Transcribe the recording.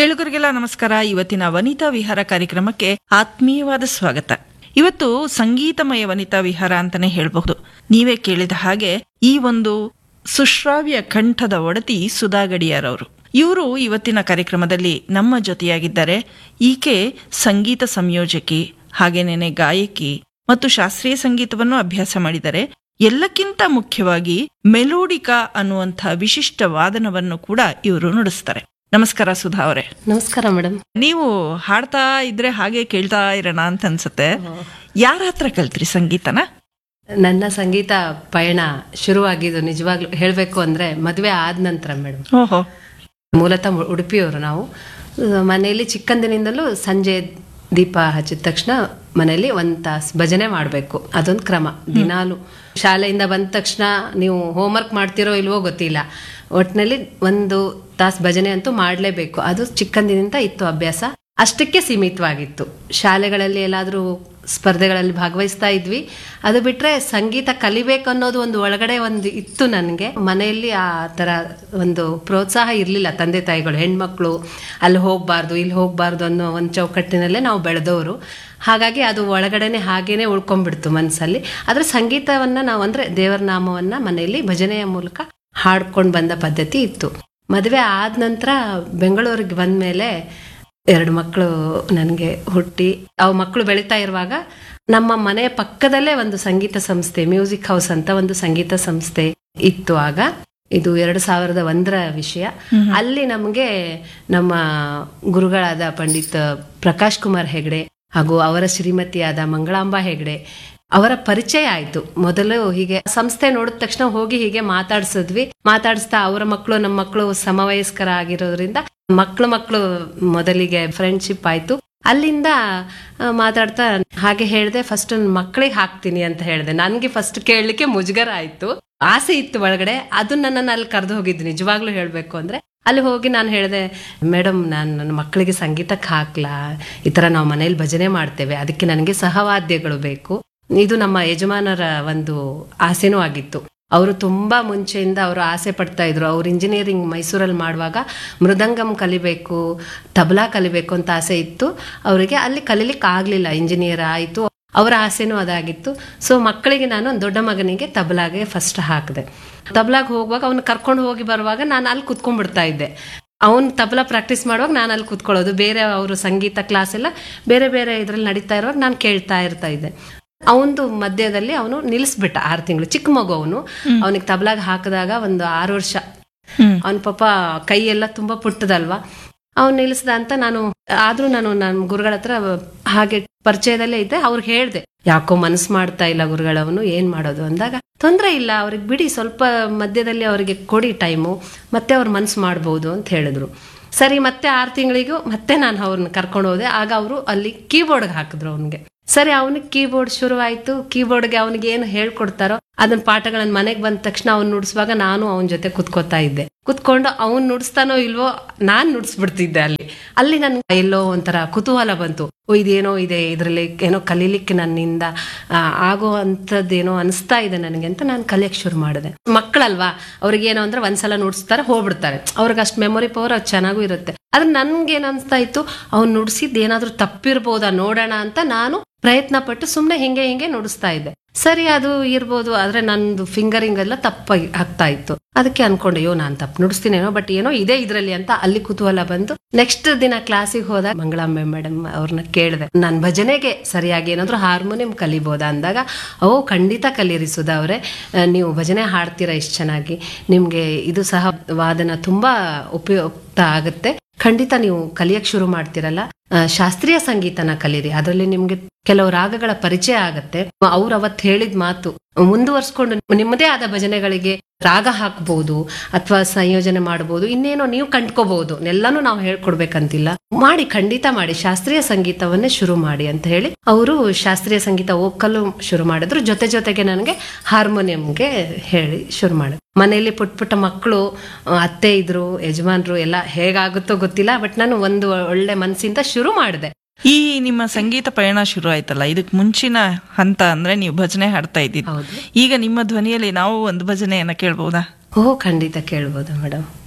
ಕೇಳುಗರಿಗೆಲ್ಲ ನಮಸ್ಕಾರ ಇವತ್ತಿನ ವನಿತಾ ವಿಹಾರ ಕಾರ್ಯಕ್ರಮಕ್ಕೆ ಆತ್ಮೀಯವಾದ ಸ್ವಾಗತ ಇವತ್ತು ಸಂಗೀತಮಯ ವನಿತಾ ವಿಹಾರ ಅಂತಾನೆ ಹೇಳಬಹುದು ನೀವೇ ಕೇಳಿದ ಹಾಗೆ ಈ ಒಂದು ಸುಶ್ರಾವ್ಯ ಕಂಠದ ಒಡತಿ ಸುಧಾ ಗಡಿಯಾರ್ ಅವರು ಇವರು ಇವತ್ತಿನ ಕಾರ್ಯಕ್ರಮದಲ್ಲಿ ನಮ್ಮ ಜೊತೆಯಾಗಿದ್ದಾರೆ ಈಕೆ ಸಂಗೀತ ಸಂಯೋಜಕಿ ಹಾಗೇನೇನೆ ಗಾಯಕಿ ಮತ್ತು ಶಾಸ್ತ್ರೀಯ ಸಂಗೀತವನ್ನು ಅಭ್ಯಾಸ ಮಾಡಿದ್ದಾರೆ ಎಲ್ಲಕ್ಕಿಂತ ಮುಖ್ಯವಾಗಿ ಮೆಲೋಡಿಕಾ ಅನ್ನುವಂಥ ವಿಶಿಷ್ಟ ವಾದನವನ್ನು ಕೂಡ ಇವರು ನುಡಿಸ್ತಾರೆ ನಮಸ್ಕಾರ ಸುಧಾ ಅವರೇ ನಮಸ್ಕಾರ ಮೇಡಮ್ ನೀವು ಹಾಡ್ತಾ ಇದ್ರೆ ಹಾಗೆ ಕೇಳ್ತಾ ಇರೋಣ ಅಂತ ಅನ್ಸುತ್ತೆ ಯಾರ ಹತ್ರ ಕಲ್ತ್ರಿ ಸಂಗೀತನ ನನ್ನ ಸಂಗೀತ ಪಯಣ ಶುರುವಾಗಿದ್ದು ನಿಜವಾಗ್ಲೂ ಹೇಳಬೇಕು ಅಂದ್ರೆ ಮದುವೆ ಆದ ನಂತರ ಮೇಡಮ್ ಓಹೋ ಮೂಲತಃ ಮು- ಉಡುಪಿಯವರು ನಾವು ಆ, ಮನೆಯಲ್ಲಿ ಚಿಕ್ಕಂದಿನಿಂದಲೂ ಸಂಜೆ ದೀಪ ಹಚ್ಚಿದ ತಕ್ಷಣ ಮನೆಯಲ್ಲಿ ಒಂದ್ ತಾಸು ಭಜನೆ ಮಾಡಬೇಕು ಅದೊಂದು ಕ್ರಮ ದಿನಾಲು ಶಾಲೆಯಿಂದ ಬಂದ ತಕ್ಷಣ ನೀವು ಹೋಮ್ವರ್ಕ್ ಮಾಡ್ತಿರೋ ಇಲ್ವೋ ಗೊತ್ತಿಲ್ಲ ಒಟ್ಟಿನಲ್ಲಿ ಒಂದು ತಾಸು ಭಜನೆ ಅಂತೂ ಮಾಡಲೇಬೇಕು ಅದು ಚಿಕ್ಕಂದಿನಿಂದ ಇತ್ತು ಅಭ್ಯಾಸ ಅಷ್ಟಕ್ಕೆ ಸೀಮಿತವಾಗಿತ್ತು ಶಾಲೆಗಳಲ್ಲಿ ಎಲ್ಲಾದರೂ ಸ್ಪರ್ಧೆಗಳಲ್ಲಿ ಭಾಗವಹಿಸ್ತಾ ಇದ್ವಿ ಅದು ಬಿಟ್ರೆ ಸಂಗೀತ ಕಲಿಬೇಕು ಅನ್ನೋದು ಒಂದು ಒಳಗಡೆ ಒಂದು ಇತ್ತು ನನಗೆ ಮನೆಯಲ್ಲಿ ಆ ಥರ ಒಂದು ಪ್ರೋತ್ಸಾಹ ಇರಲಿಲ್ಲ ತಂದೆ ತಾಯಿಗಳು ಹೆಣ್ಮಕ್ಳು ಅಲ್ಲಿ ಹೋಗಬಾರ್ದು ಇಲ್ಲಿ ಹೋಗಬಾರ್ದು ಅನ್ನೋ ಒಂದು ಚೌಕಟ್ಟಿನಲ್ಲೇ ನಾವು ಬೆಳೆದವರು ಹಾಗಾಗಿ ಅದು ಒಳಗಡೆನೆ ಹಾಗೇನೆ ಉಳ್ಕೊಂಡ್ಬಿಡ್ತು ಮನಸ್ಸಲ್ಲಿ ಆದರೆ ಸಂಗೀತವನ್ನ ನಾವು ಅಂದ್ರೆ ದೇವರ ನಾಮವನ್ನ ಮನೆಯಲ್ಲಿ ಭಜನೆಯ ಮೂಲಕ ಹಾಡ್ಕೊಂಡು ಬಂದ ಪದ್ಧತಿ ಇತ್ತು ಮದುವೆ ಆದ ನಂತರ ಬೆಂಗಳೂರಿಗೆ ಬಂದ ಮೇಲೆ ಎರಡು ಮಕ್ಕಳು ನನಗೆ ಹುಟ್ಟಿ ಅವು ಮಕ್ಕಳು ಬೆಳೀತಾ ಇರುವಾಗ ನಮ್ಮ ಮನೆಯ ಪಕ್ಕದಲ್ಲೇ ಒಂದು ಸಂಗೀತ ಸಂಸ್ಥೆ ಮ್ಯೂಸಿಕ್ ಹೌಸ್ ಅಂತ ಒಂದು ಸಂಗೀತ ಸಂಸ್ಥೆ ಇತ್ತು ಆಗ ಇದು ಎರಡು ಸಾವಿರದ ಒಂದರ ವಿಷಯ ಅಲ್ಲಿ ನಮಗೆ ನಮ್ಮ ಗುರುಗಳಾದ ಪಂಡಿತ್ ಪ್ರಕಾಶ್ ಕುಮಾರ್ ಹೆಗಡೆ ಹಾಗೂ ಅವರ ಶ್ರೀಮತಿಯಾದ ಮಂಗಳಾಂಬಾ ಹೆಗಡೆ ಅವರ ಪರಿಚಯ ಆಯ್ತು ಮೊದಲು ಹೀಗೆ ಸಂಸ್ಥೆ ನೋಡಿದ ತಕ್ಷಣ ಹೋಗಿ ಹೀಗೆ ಮಾತಾಡ್ಸಿದ್ವಿ ಮಾತಾಡಿಸ್ತಾ ಅವರ ಮಕ್ಕಳು ನಮ್ಮ ಮಕ್ಕಳು ಸಮವಯಸ್ಕರ ಆಗಿರೋದ್ರಿಂದ ಮಕ್ಕಳು ಮಕ್ಕಳು ಮೊದಲಿಗೆ ಫ್ರೆಂಡ್ಶಿಪ್ ಆಯ್ತು ಅಲ್ಲಿಂದ ಆ, ಮಾತಾಡ್ತಾ ಹಾಗೆ ಹೇಳಿದೆ ಫಸ್ಟ್ ಮಕ್ಕಳಿಗೆ ಹಾಕ್ತೀನಿ ಅಂತ ಹೇಳಿದೆ ನನ್ಗೆ ಫಸ್ಟ್ ಕೇಳಲಿಕ್ಕೆ ಮುಜುಗರ ಆಯ್ತು ಆಸೆ ಇತ್ತು ಒಳಗಡೆ ಅದು ನನ್ನನ್ನು ಅಲ್ಲಿ ಕರೆದು ಹೋಗಿದ್ದು ನಿಜವಾಗ್ಲೂ ಹೇಳ್ಬೇಕು ಅಂದ್ರೆ ಅಲ್ಲಿ ಹೋಗಿ ನಾನು ಹೇಳಿದೆ ಮೇಡಮ್ ನಾನು ನನ್ನ ಮಕ್ಕಳಿಗೆ ಸಂಗೀತಕ್ಕೆ ಹಾಕ್ಲಾ ಈ ತರ ನಾವು ಮನೇಲಿ ಭಜನೆ ಮಾಡ್ತೇವೆ ಅದಕ್ಕೆ ನನಗೆ ಸಹವಾದ್ಯಗಳು ಬೇಕು ಇದು ನಮ್ಮ ಯಜಮಾನರ ಒಂದು ಆಸೆನೂ ಆಗಿತ್ತು ಅವರು ತುಂಬಾ ಮುಂಚೆಯಿಂದ ಅವರು ಆಸೆ ಪಡ್ತಾ ಇದ್ರು ಅವ್ರು ಇಂಜಿನಿಯರಿಂಗ್ ಮೈಸೂರಲ್ಲಿ ಮಾಡುವಾಗ ಮೃದಂಗಂ ಕಲಿಬೇಕು ತಬಲಾ ಕಲಿಬೇಕು ಅಂತ ಆಸೆ ಇತ್ತು ಅವರಿಗೆ ಅಲ್ಲಿ ಕಲೀಲಿಕ್ಕೆ ಆಗ್ಲಿಲ್ಲ ಇಂಜಿನಿಯರ್ ಆಯಿತು ಅವರ ಆಸೆನೂ ಅದಾಗಿತ್ತು ಸೊ ಮಕ್ಕಳಿಗೆ ನಾನು ದೊಡ್ಡ ಮಗನಿಗೆ ತಬಲಾಗೆ ಫಸ್ಟ್ ಹಾಕಿದೆ ತಬಲಾಗ್ ಹೋಗುವಾಗ ಅವ್ನು ಕರ್ಕೊಂಡು ಹೋಗಿ ಬರುವಾಗ ನಾನು ಅಲ್ಲಿ ಕುತ್ಕೊಂಡ್ಬಿಡ್ತಾ ಇದ್ದೆ ಅವ್ನು ತಬಲಾ ಪ್ರಾಕ್ಟೀಸ್ ಮಾಡುವಾಗ ನಾನು ಅಲ್ಲಿ ಕುತ್ಕೊಳ್ಳೋದು ಬೇರೆ ಅವರು ಸಂಗೀತ ಕ್ಲಾಸ್ ಎಲ್ಲ ಬೇರೆ ಬೇರೆ ಇದ್ರಲ್ಲಿ ನಡೀತಾ ಇರುವಾಗ ನಾನು ಕೇಳ್ತಾ ಇರ್ತಾ ಇದ್ದೆ ಅವನದು ಮಧ್ಯದಲ್ಲಿ ಅವನು ನಿಲ್ಲಿಸ್ಬಿಟ್ಟ ಆರು ತಿಂಗಳು ಚಿಕ್ಕ ಮಗು ಅವನು ಅವನಿಗೆ ತಬಲಾಗ ಹಾಕಿದಾಗ ಒಂದು ಆರು ವರ್ಷ ಹ್ಮ್. ಅವನ ಪಾಪ ಕೈ ಎಲ್ಲ ತುಂಬಾ ಪುಟ್ಟದಲ್ವಾ ಅವ್ನು ನಿಲ್ಲಿಸ್ದ ಅಂತ ನಾನು ಆದ್ರೂ ನಾನು ನನ್ನ ಗುರುಗಳ ಹತ್ರ ಹಾಗೆ ಪರಿಚಯದಲ್ಲೇ ಇದ್ದೆ ಅವ್ರಿಗೆ ಹೇಳ್ದೆ ಯಾಕೋ ಮನಸ್ಸು ಮಾಡ್ತಾ ಇಲ್ಲ ಗುರುಗಳವನು ಏನ್ ಮಾಡೋದು ಅಂದಾಗ ತೊಂದ್ರೆ ಇಲ್ಲ ಅವ್ರಿಗೆ ಬಿಡಿ ಸ್ವಲ್ಪ ಮಧ್ಯದಲ್ಲಿ ಅವರಿಗೆ ಕೊಡಿ ಟೈಮು ಮತ್ತೆ ಅವ್ರ ಮನಸ್ಸು ಮಾಡ್ಬೋದು ಅಂತ ಹೇಳಿದ್ರು ಸರಿ ಮತ್ತೆ ಆರು ತಿಂಗಳಿಗೂ ಮತ್ತೆ ನಾನು ಅವ್ರನ್ನ ಕರ್ಕೊಂಡು ಹೋದೆ ಆಗ ಅವರು ಅಲ್ಲಿ ಕೀಬೋರ್ಡ್ಗೆ ಹಾಕಿದ್ರು ಅವನಿಗೆ ಸರಿ ಅವನಿಗೆ ಕೀಬೋರ್ಡ್ ಶುರುವಾಯ್ತು ಕೀಬೋರ್ಡ್ಗೆ ಅವನಿಗೆ ಏನು ಹೇಳ್ಕೊಡ್ತಾರೋ ಅದನ್ನ ಪಾಠಗಳನ್ನ ಮನೆಗೆ ಬಂದ ತಕ್ಷಣ ಅವ್ನು ನುಡಿಸುವಾಗ ನಾನು ಅವನ ಜೊತೆ ಕುತ್ಕೋತಾ ಇದ್ದೆ ಕುತ್ಕೊಂಡು ಅವ್ನು ನುಡಿಸ್ತಾನೋ ಇಲ್ವೋ ನಾನ್ ನುಡಿಸ್ಬಿಡ್ತಿದ್ದೆ ಅಲ್ಲಿ ಅಲ್ಲಿ ನನ್ಗೆ ಎಲ್ಲೋ ಒಂಥರ ಕುತೂಹಲ ಬಂತು ಓ ಇದೇನೋ ಇದೆ ಇದರಲ್ಲಿ ಏನೋ ಕಲೀಲಿಕ್ಕೆ ನನ್ನಿಂದ ಆ, ಆಗೋ ಅಂಥದ್ದೇನೋ ಅನಿಸ್ತಾ ಇದೆ ನನಗೆ ಅಂತ ನಾನು ಕಲಿಯಕ್ ಶುರು ಮಾಡಿದೆ ಮಕ್ಕಳಲ್ವಾ ಅವ್ರಿಗೆ ಏನೋ ಅಂದ್ರೆ ಒಂದ್ಸಲ ನುಡಿಸ್ತಾರೆ ಹೋಗ್ಬಿಡ್ತಾರೆ ಅವ್ರಿಗೆ ಅಷ್ಟು ಮೆಮೊರಿ ಪವರ್ ಅದು ಚೆನ್ನಾಗೂ ಇರುತ್ತೆ ಆದ್ರೆ ನನ್ಗೆ ಏನ್ ಅನ್ಸ್ತಾ ಇತ್ತು ಅವ್ನು ನುಡಿಸಿದ್ ಏನಾದ್ರೂ ತಪ್ಪಿರ್ಬೋದಾ ನೋಡೋಣ ಅಂತ ನಾನು ಪ್ರಯತ್ನ ಪಟ್ಟು ಸುಮ್ನೆ ಹಿಂಗೆ ಹಿಂಗೆ ನುಡಿಸ್ತಾ ಇದ್ದೆ ಸರಿ ಅದು ಇರ್ಬೋದು ಆದ್ರೆ ನಂದು ಫಿಂಗರಿಂಗ್ ಎಲ್ಲ ತಪ್ಪಾಗಿ ಆಗ್ತಾ ಇತ್ತು ಅದಕ್ಕೆ ಅನ್ಕೊಂಡೆ ಅಯ್ಯೋ ನಾನು ತಪ್ಪು ನುಡಿಸ್ತೀನೇನೋ ಬಟ್ ಏನೋ ಇದೆ ಇದ್ರಲ್ಲಿ ಅಂತ ಅಲ್ಲಿ ಕುತೂಹಲ ಬಂದು ನೆಕ್ಸ್ಟ್ ದಿನ ಕ್ಲಾಸಿಗೆ ಹೋದಾಗ ಮಂಗಳಾಂಬೆ ಮೇಡಮ್ ಅವ್ರನ್ನ ಕೇಳಿದೆ ನಾನು ಭಜನೆಗೆ ಸರಿಯಾಗಿ ಏನಾದ್ರು ಹಾರ್ಮೋನಿಯಂ ಕಲಿಬೋದಾ ಅಂದಾಗ ಓ ಖಂಡಿತ ಕಲೀರಿ ಸುಧಾ ಅವರೇ ನೀವು ಭಜನೆ ಹಾಡ್ತೀರಾ ಇಷ್ಟು ಚೆನ್ನಾಗಿ ನಿಮ್ಗೆ ಇದು ಸಹ ವಾದನ ತುಂಬಾ ಉಪಯುಕ್ತ ಆಗುತ್ತೆ ಖಂಡಿತ ನೀವು ಕಲಿಯಕ್ ಶುರು ಮಾಡ್ತಿರಲ್ಲ ಆ, ಶಾಸ್ತ್ರೀಯ ಸಂಗೀತನ ಕಲೀರಿ ಅದರಲ್ಲಿ ನಿಮ್ಗೆ ಕೆಲವು ರಾಗಗಳ ಪರಿಚಯ ಆಗತ್ತೆ ಅವ್ರು ಅವತ್ ಹೇಳಿದ ಮಾತು ಮುಂದುವರ್ಸ್ಕೊಂಡು ನಿಮ್ಮದೇ ಆದ ಭಜನೆಗಳಿಗೆ ರಾಗ ಹಾಕ್ಬಹುದು ಅಥವಾ ಸಂಯೋಜನೆ ಮಾಡಬಹುದು ಇನ್ನೇನೋ ನೀವು ಕಂಡ್ಕೋಬಹುದು ಎಲ್ಲಾನು ನಾವು ಹೇಳ್ಕೊಡ್ಬೇಕಂತಿಲ್ಲ ಮಾಡಿ ಖಂಡಿತ ಮಾಡಿ ಶಾಸ್ತ್ರೀಯ ಸಂಗೀತವನ್ನೇ ಶುರು ಮಾಡಿ ಅಂತ ಹೇಳಿ ಅವರು ಶಾಸ್ತ್ರೀಯ ಸಂಗೀತ ಓಕಲ್ಲು ಶುರು ಮಾಡಿದ್ರು ಜೊತೆ ಜೊತೆಗೆ ನನಗೆ ಹಾರ್ಮೋನಿಯಂಗೆ ಹೇಳಿ ಶುರು ಮಾಡಿದ್ರು ಮನೆಯಲ್ಲಿ ಪುಟ್ಟ ಪುಟ್ಟ ಮಕ್ಕಳು ಅತ್ತೆ ಇದ್ರು ಯಜಮಾನ್ರು ಎಲ್ಲ ಹೇಗಾಗುತ್ತೋ ಗೊತ್ತಿಲ್ಲ ಬಟ್ ನಾನು ಒಂದು ಒಳ್ಳೆ ಮನಸ್ಸಿಂದ ಶುರು ಮಾಡಿದೆ ಈ ನಿಮ್ಮ ಸಂಗೀತ ಪಯಣ ಶುರು ಆಯ್ತಲ್ಲ ಇದಕ್ ಮುಂಚಿನ ಹಂತ ಅಂದ್ರೆ ನೀವು ಭಜನೆ ಹಾಡ್ತಾ ಇದ್ದಿದ್ದು ಹೌದು ಈಗ ನಿಮ್ಮ ಧ್ವನಿಯಲ್ಲಿ ನಾವು ಒಂದು ಭಜನೆಯನ್ನ ಕೇಳ್ಬಹುದಾ ಓ ಖಂಡಿತ ಕೇಳ್ಬೋದು ಮೇಡಮ್